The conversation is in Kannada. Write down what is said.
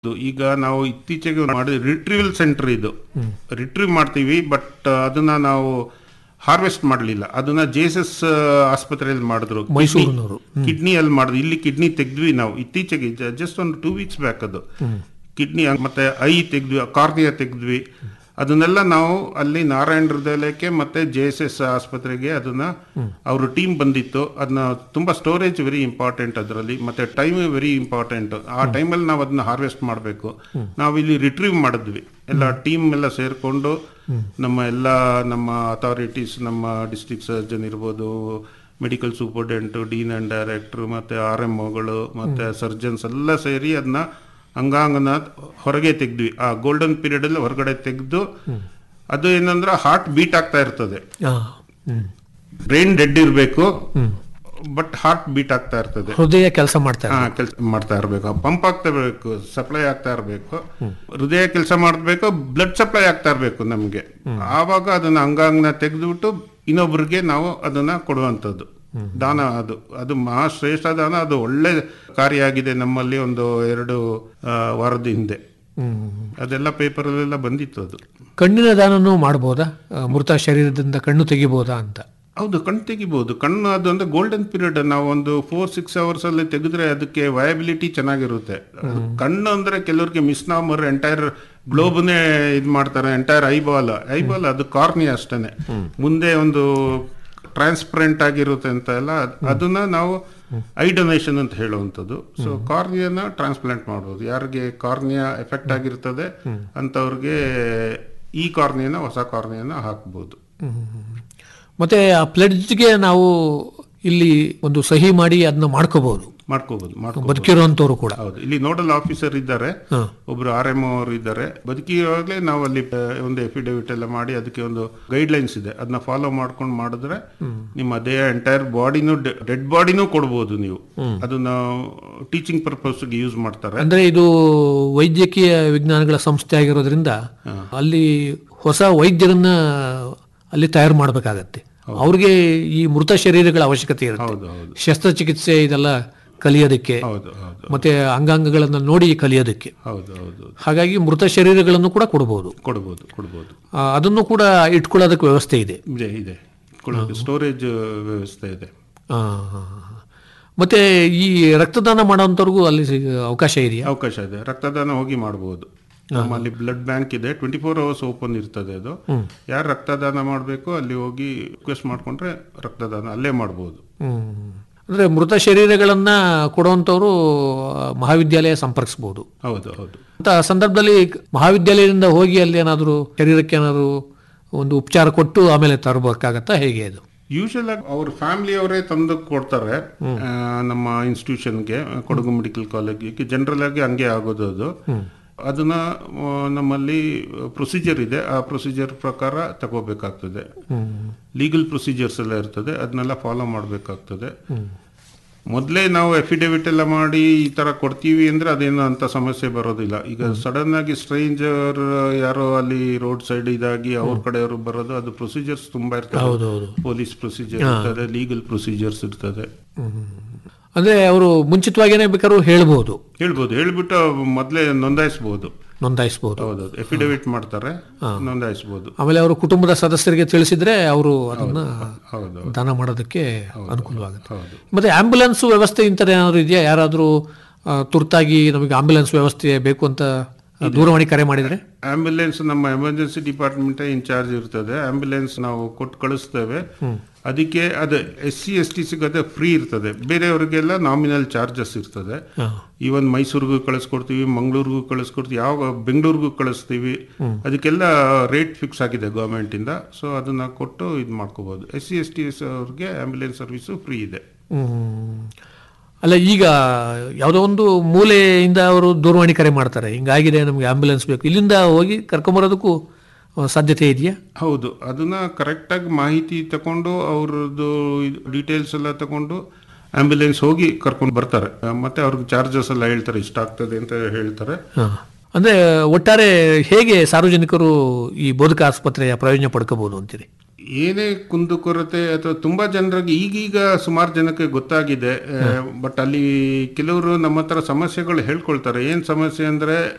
ಇದು ಈಗ ನಾವು ಇತ್ತೀಚೆಗೆ ಮಾಡಿದ ರಿಟ್ರೀವಲ್ ಸೆಂಟರ್ ಇದು ರಿಟ್ರೀವ್ ಮಾಡ್ತೀವಿ ಬಟ್ ಅದನ್ನ ನಾವು ಹಾರ್ವೆಸ್ಟ್ ಮಾಡಲಿಲ್ಲ ಅದನ್ನ ಜೆ ಎಸ್ ಎಸ್ ಆಸ್ಪತ್ರೆಯಲ್ಲಿ ಮಾಡಿದ್ರು ಮೈಸೂರಿನವರು ಕಿಡ್ನಿಯಲ್ಲಿ ಮಾಡಿದ್ರು ಇಲ್ಲಿ ಕಿಡ್ನಿ ತೆಗ್ದ್ವಿ ನಾವು ಇತ್ತೀಚೆಗೆ ಜಸ್ಟ್ ಒಂದು ಟೂ ವೀಕ್ಸ್ ಬ್ಯಾಕ್ ಅದು ಕಿಡ್ನಿ ಮತ್ತೆ ಐ ತೆಗ್ದ್ವಿ ಕಾರ್ನಿಯಾ ತೆಗ್ದ್ವಿ ಅದನ್ನೆಲ್ಲ ನಾವು ಅಲ್ಲಿ ನಾರಾಯಣ ಹೃದಯಲಯಕ್ಕೆ ಮತ್ತೆ ಜೆ ಎಸ್ ಎಸ್ ಆಸ್ಪತ್ರೆಗೆ ಅದನ್ನ ಅವ್ರ ಟೀಮ್ ಬಂದಿತ್ತು ಅದನ್ನ ತುಂಬಾ ಸ್ಟೋರೇಜ್ ವೆರಿ ಇಂಪಾರ್ಟೆಂಟ್ ಅದರಲ್ಲಿ ಮತ್ತೆ ಟೈಮ್ ವೆರಿ ಇಂಪಾರ್ಟೆಂಟ್ ಆ ಟೈಮಲ್ಲಿ ನಾವು ಅದನ್ನ ಹಾರ್ವೆಸ್ಟ್ ಮಾಡಬೇಕು ನಾವು ಇಲ್ಲಿ ರಿಟ್ರೀವ್ ಮಾಡಿದ್ವಿ ಎಲ್ಲ ಟೀಮ್ ಎಲ್ಲ ಸೇರ್ಕೊಂಡು ನಮ್ಮ ಎಲ್ಲ ನಮ್ಮ ಅಥಾರಿಟೀಸ್ ನಮ್ಮ ಡಿಸ್ಟ್ರಿಕ್ಟ್ ಸರ್ಜನ್ ಇರ್ಬೋದು medical superintendent dean and director ಮತ್ತೆ ಆರ್ ಎಂ ಒಗಳು ಮತ್ತೆ ಸರ್ಜನ್ಸ್ ಎಲ್ಲ ಸೇರಿ ಅದನ್ನ ಅಂಗಾಂಗನ ಹೊರಗೆ ತೆಗ್ದ್ವಿ ಆ ಗೋಲ್ಡನ್ ಪೀರಿಯಡ್ ಅಲ್ಲಿ ಹೊರಗಡೆ ತೆಗೆದು ಅದು ಏನಂದ್ರೆ ಹಾರ್ಟ್ ಬೀಟ್ ಆಗ್ತಾ ಇರ್ತದೆ ಆ, ಹ್ಮ್. ಬ್ರೈನ್ ಡೆಡ್ ಇರಬೇಕು ಬಟ್ ಹಾರ್ಟ್ ಬೀಟ್ ಆಗ್ತಾ ಇರ್ತದೆ ಹೃದಯ ಕೆಲಸ ಮಾಡ್ತಾರೆ ಹಾ ಕೆಲಸ ಮಾಡ್ತಾ ಇರಬೇಕು ಪಂಪ್ ಆಗ್ತಾ ಇರಬೇಕು ಸಪ್ಲೈ ಆಗ್ತಾ ಇರಬೇಕು ಹೃದಯ ಕೆಲಸ ಮಾಡಬೇಕು ಬ್ಲಡ್ ಸಪ್ಲೈ ಆಗ್ತಾ ಇರಬೇಕು ನಮಗೆ ಆವಾಗ ಅದನ್ನ ಅಂಗಾಂಗನ ತೆಗೆದುಬಿಟ್ಟು ಇನ್ನೊಬ್ರಿಗೆ ನಾವು ಅದನ್ನ ಕೊಡುವಂಥದ್ದು ದಾನ ಅದು ಅದು ಮಹಾಶ್ರೇಷ್ಠ ದಾನ ಅದು ಒಳ್ಳೆ ಕಾರ್ಯ ಆಗಿದೆ ನಮ್ಮಲ್ಲಿ ಒಂದು ಎರಡು ಆ, ವಾರದ ಹಿಂದೆ ಹ್ಮ್. ಅದೆಲ್ಲ ಪೇಪರಲ್ಲೆಲ್ಲ ಬಂದಿತ್ತು ಅದು ಕಣ್ಣಿನ ದಾನನೂ ಮಾಡ್ಬೋದಾ ಆ, ಮೃತ ಶರೀರದಿಂದ ಕಣ್ಣು ತೆಗಿಬೋದಾ ಅಂತ ಹೌದು ಕಣ್ಣು ತೆಗಿಬಹುದು ಕಣ್ಣು ಅದು ಅಂದ್ರೆ ಗೋಲ್ಡನ್ ಪೀರಿಯಡ್ ನಾವು ಒಂದು ಫೋರ್ ಸಿಕ್ಸ್ ಅವರ್ಸ್ ಅಲ್ಲಿ ತೆಗೆದ್ರೆ ಅದಕ್ಕೆ ವಯಬಿಲಿಟಿ ಚೆನ್ನಾಗಿರುತ್ತೆ ಅದು ಕಣ್ಣು ಅಂದ್ರೆ ಕೆಲವ್ರಿಗೆ ಮಿಸ್ನಾಮರ್ ಎಂಟೈರ್ ಗ್ಲೋಬ್ನೇ ಇದ್ ಮಾಡ್ತಾರೆ ಎಂಟೈರ್ ಐಬಾಲ್ ಐಬಾಲ್ ಅದು ಕಾರ್ನಿಯಾ ಅಷ್ಟೇನೆ ಮುಂದೆ ಒಂದು ಟ್ರಾನ್ಸ್ಪರೆಂಟ್ ಆಗಿರುತ್ತೆ ಅಂತ ಎಲ್ಲ ಅದ್- ಅದನ್ನ ನಾವು ಐ ಡೊನೇಷನ್ ಅಂತ ಹೇಳುವಂಥದ್ದು ಸೊ ಕಾರ್ನಿಯಾನ ಟ್ರಾನ್ಸ್ಪ್ಲಾಂಟ್ ಮಾಡ್ಬೋದು ಯಾರಿಗೆ ಕಾರ್ನಿಯಾ ಎಫೆಕ್ಟ್ ಆಗಿರ್ತದೆ ಅಂತವ್ರಿಗೆ ಈ ಕಾರ್ನಿಯಾನ ಹೊಸ ಕಾರ್ನಿಯಾನ ಹಾಕ್ಬೋದು ಮತ್ತೆ ಆ ಪ್ಲೆಡ್ಜ್ಗೆ ನಾವು ಇಲ್ಲಿ ಒಂದು ಸಹಿ ಮಾಡಿ ಅದನ್ನ ಮಾಡ್ಕೋಬಹುದು ಮಾಡ್ಕೋಬಹುದು ಮಾಡ್ಕೋಬಹುದು ಬದುಕಿರುವಂತವ್ರು ಕೂಡ ಹೌದು ಇಲ್ಲಿ ನೋಡಲ್ ಆಫೀಸರ್ ಇದ್ದಾರೆ ಹಾ. ಒಬ್ರು ಆರ್ ಎಂ ಅವರು ಇದ್ದಾರೆ ಬದುಕಿರುವಾಗಲೇ ನಾವು ಅಲ್ಲಿ ಆ, ಒಂದು ಎಫಿಡೇವಿಟ್ ಎಲ್ಲ ಮಾಡಿ ಅದಕ್ಕೆ ಒಂದು ಗೈಡ್ ಲೈನ್ಸ್ ಇದೆ ಅದನ್ನ ಫಾಲೋ ಮಾಡ್ಕೊಂಡು ಮಾಡಿದ್ರೆ ನಿಮ್ಮ ಅದೇ ಎಂಟೈರ್ ಬಾಡಿನೂ ಡೆಡ್ ಬಾಡಿನೂ ಕೊಡ್ಬೋದು ನೀವು ಅದನ್ನ ಟೀಚಿಂಗ್ ಪರ್ಪಸ್ಗೆ ಯೂಸ್ ಮಾಡ್ತಾರೆ ಅಂದ್ರೆ ಇದು ವೈದ್ಯಕೀಯ ವಿಜ್ಞಾನಗಳ ಸಂಸ್ಥೆ ಆಗಿರೋದ್ರಿಂದ ಅಲ್ಲಿ ಹೊಸ ವೈದ್ಯರನ್ನ ಅಲ್ಲಿ ತಯಾರು ಮಾಡಬೇಕಾಗತ್ತೆ ಅವ್ರಿಗೆ ಈ ಮೃತ ಶರೀರಗಳ ಅವಶ್ಯಕತೆ ಇರುತ್ತೆ ಹೌದು ಹೌದು ಶಸ್ತ್ರಚಿಕಿತ್ಸೆ ಇದೆಲ್ಲ ಕಲಿಯೋದಕ್ಕೆ ಹೌದು ಹೌದು ಮತ್ತೆ ಅಂಗಾಂಗಗಳನ್ನ ನೋಡಿ ಕಲಿಯೋದಕ್ಕೆ ಹೌದು ಹೌದು ಹಾಗಾಗಿ ಮೃತ ಶರೀರಗಳನ್ನು ಕೂಡ ಕೊಡಬಹುದು ಕೊಡ್ಬೋದು ಕೊಡ್ಬೋದು ಆ, ಅದನ್ನು ಕೂಡ ಇಟ್ಕೊಳ್ಳೋದಕ್ಕೆ ವ್ಯವಸ್ಥೆ ಇದೆ ಇದೆ ಇದೆ ಇಟ್ಕೊಳ್ಳೋಕೆ ಸ್ಟೋರೇಜ್ ವ್ಯವಸ್ಥೆ ಇದೆ ಆ, ಮತ್ತೆ ಈ ರಕ್ತದಾನ ಮಾಡೋಂಥವ್ರಿಗೂ ಅಲ್ಲಿ ಸಿ- ಅವಕಾಶ ಇದೆಯಾ ಅವಕಾಶ ಇದೆ ರಕ್ತದಾನ ಹೋಗಿ ಮಾಡಬಹುದು ನಮ್ಮಲ್ಲಿ ಬ್ಲಡ್ ಬ್ಯಾಂಕ್ ಇದೆ ಟ್ವೆಂಟಿ ಫೋರ್ ಅವರ್ಸ್ ಓಪನ್ ಇರ್ತದೆ ಅದು ಯಾರು ರಕ್ತದಾನ ಮಾಡಬೇಕು ಅಲ್ಲಿ ಹೋಗಿ ರಿಕ್ವೆಸ್ಟ್ ಮಾಡ್ಕೊಂಡ್ರೆ ರಕ್ತದಾನ ಅಲ್ಲೇ ಮಾಡಬಹುದು ಹ್ಮ್. ಅಂದ್ರೆ ಮೃತ ಶರೀರಗಳನ್ನ ಕೊಡುವಂಥವ್ರು ಆ, ಮಹಾವಿದ್ಯಾಲಯ ಸಂಪರ್ಕಿಸಬಹುದು ಹೌದು ಹೌದು ಅಂತ ಸಂದರ್ಭದಲ್ಲಿ ಮಹಾವಿದ್ಯಾಲಯದಿಂದ ಹೋಗಿ ಅಲ್ಲಿ ಏನಾದರೂ ಶರೀರಕ್ಕೆ ಏನಾದರೂ ಒಂದು ಉಪಚಾರ ಕೊಟ್ಟು ಆಮೇಲೆ ತರಬೇಕಾಗತ್ತಾ ಹೇಗೆ ಅದು ಯೂಶಲ್ ಆಗಿ ಅವ್ರ ಫ್ಯಾಮಿಲಿ ಅವರೇ ತಂದು ಕೊಡ್ತಾರೆ ಆ, ನಮ್ಮ ಇನ್ಸ್ಟಿಟ್ಯೂಷನ್ಗೆ ಕೊಡಗು ಮೆಡಿಕಲ್ ಕಾಲೇಜಿಗೆ ಜನರಲ್ ಆಗಿ ಹಂಗೆ ಆಗೋದು ಅದು ಅದನ್ನ ಆ, ನಮ್ಮಲ್ಲಿ ಪ್ರೊಸೀಜರ್ ಇದೆ ಆ ಪ್ರೊಸೀಜರ್ ಪ್ರಕಾರ ತಗೋಬೇಕಾಗ್ತದೆ ಲೀಗಲ್ ಪ್ರೊಸೀಜರ್ಸ್ ಎಲ್ಲ ಇರ್ತದೆ ಅದನ್ನೆಲ್ಲ ಫಾಲೋ ಮಾಡಬೇಕಾಗ್ತದೆ ಮೊದಲೇ ನಾವು ಎಫಿಡೇವಿಟ್ ಎಲ್ಲ ಮಾಡಿ ಈ ತರ ಕೊಡ್ತೀವಿ ಅಂದ್ರೆ ಅದೇನು ಅಂತ ಸಮಸ್ಯೆ ಬರೋದಿಲ್ಲ ಈಗ ಸಡನ್ ಆಗಿ ಸ್ಟ್ರೇಂಜರ್ ಯಾರೋ ಅಲ್ಲಿ ರೋಡ್ ಸೈಡ್ ಇದಾಗಿ ಅವ್ರ ಕಡೆಯವರು ಬರೋದು ಅದು ಪ್ರೊಸೀಜರ್ಸ್ ತುಂಬಾ ಇರ್ತದೆ ಹೌದೌದು ಪೊಲೀಸ್ ಪ್ರೊಸೀಜರ್ ಇರ್ತದೆ ಲೀಗಲ್ ಪ್ರೊಸೀಜರ್ಸ್ ಇರ್ತದೆ ಅಂದ್ರೆ ಅವರು ಮುಂಚಿತವಾಗಿಯೇ ಬೇಕಾದ್ರೂ ಹೇಳ್ಬೋದು ಹೇಳ್ಬೋದು ಹೇಳ್ಬಿಟ್ಟು ಮೊದಲೇ ನೋಂದಾಯಿಸ್ಬೋದು ನೋಂದಾಯಿಸ್ಬೋದು ಹೌದು ಎಫಿಡೇವಿಟ್ ಮಾಡ್ತಾರೆ ನೋಂದಾಯಿಸ್ಬೋದು ಆಮೇಲೆ ಅವರು ಕುಟುಂಬದ ಸದಸ್ಯರಿಗೆ ತಿಳಿಸಿದ್ರೆ ಅವರು ಅದನ್ನ ಹೌದು ದಾನ ಮಾಡೋದಕ್ಕೆ ಅನುಕೂಲವಾಗುತ್ತೆ ಹೌದು ಮತ್ತೆ ಆಂಬ್ಯುಲೆನ್ಸ್ ವ್ಯವಸ್ಥೆ ಇಂಥದ್ದು ಏನಾದ್ರು ಇದೆಯಾ ಯಾರಾದರೂ ತುರ್ತಾಗಿ ನಮಗೆ ಆಂಬ್ಯುಲೆನ್ಸ್ ವ್ಯವಸ್ಥೆ ಬೇಕು ಅಂತ ಆ, ದೂರವಾಣಿ ಕರೆ ಮಾಡಿದ್ರೆ ಆಂಬ್ಯುಲೆನ್ಸ್ ನಮ್ಮ ಎಮರ್ಜೆನ್ಸಿ ಡಿಪಾರ್ಟ್ಮೆಂಟ್ ಇನ್ಚಾರ್ಜ್ ಇರ್ತದೆ ಆಂಬ್ಯುಲೆನ್ಸ್ ನಾವು ಕೊಟ್ಟು ಕಳಿಸ್ತೇವೆ ಅದಕ್ಕೆ ಅದು ಎಸ್ ಸಿ ಎಸ್ ಟಿ ಸಿಗದೆ ಫ್ರೀ ಇರ್ತದೆ ಬೇರೆಯವರಿಗೆಲ್ಲ ನಾಮಿನಲ್ ಚಾರ್ಜಸ್ ಇರ್ತದೆ ಹಾ. ಈವನ್ ಮೈಸೂರಿಗೂ ಕಳಿಸ್ಕೊಡ್ತೀವಿ ಮಂಗಳೂರಿಗೂ ಕಳಿಸ್ಕೊಡ್ತೀವಿ ಯಾವ ಬೆಂಗಳೂರಿಗೂ ಕಳಿಸ್ತೀವಿ ಅದಕ್ಕೆಲ್ಲ ರೇಟ್ ಫಿಕ್ಸ್ ಆಗಿದೆ ಗೌರ್ಮೆಂಟ್ ಇಂದ ಸೊ ಅದನ್ನ ಕೊಟ್ಟು ಇದು ಮಾಡ್ಕೋಬಹುದು ಎಸ್ ಸಿ ಎಸ್ ಟಿ ಅವ್ರಿಗೆ ಆಂಬ್ಯುಲೆನ್ಸ್ ಸರ್ವಿಸು ಫ್ರೀ ಇದೆ ಹ್ಮ್. ಅಲ್ಲ ಈಗ ಯಾವುದೋ ಒಂದು ಮೂಲೆಯಿಂದ ಅವರು ದೂರವಾಣಿ ಕರೆ ಮಾಡ್ತಾರೆ ಹಿಂಗಾಗಿದೆ ನಮಗೆ ಆಂಬ್ಯುಲೆನ್ಸ್ ಬೇಕು ಇಲ್ಲಿಂದ ಹೋಗಿ ಕರ್ಕೊಂಬರೋದಕ್ಕೂ ಆ, ಸಾಧ್ಯತೆ ಇದೆಯಾ ಹೌದು ಅದನ್ನ ಕರೆಕ್ಟಾಗಿ ಮಾಹಿತಿ ತಗೊಂಡು ಅವ್ರದ್ದು ಡೀಟೇಲ್ಸ್ ಎಲ್ಲ ತಗೊಂಡು ಆಂಬ್ಯುಲೆನ್ಸ್ ಹೋಗಿ ಕರ್ಕೊಂಡು ಬರ್ತಾರೆ ಆ, ಮತ್ತೆ ಅವ್ರಿಗೆ ಚಾರ್ಜಸ್ ಎಲ್ಲ ಹೇಳ್ತಾರೆ ಇಷ್ಟಾಗ್ತದೆ ಅಂತ ಹೇಳ್ತಾರೆ ಹಾಂ ಅಂದ್ರೆ ಒಟ್ಟಾರೆ ಹೇಗೆ ಸಾರ್ವಜನಿಕರು ಈ ಬೋಧಕ ಆಸ್ಪತ್ರೆಯ ಪ್ರಯೋಜನ ಪಡ್ಕೋಬಹುದು ಅಂತೀರಿ ಏನೇ ಕುಂದುಕೊರತೆ ಅಥವಾ ತುಂಬಾ ಜನರಿಗೆ ಈಗೀಗ ಸುಮಾರು ಜನಕ್ಕೆ ಗೊತ್ತಾಗಿದೆ ಬಟ್ ಅಲ್ಲಿ ಕೆಲವರು ನಮ್ಮ ಹತ್ರ ಸಮಸ್ಯೆಗಳು ಹೇಳ್ಕೊಳ್ತಾರೆ ಏನ್ ಸಮಸ್ಯೆ ಅಂದ್ರೆ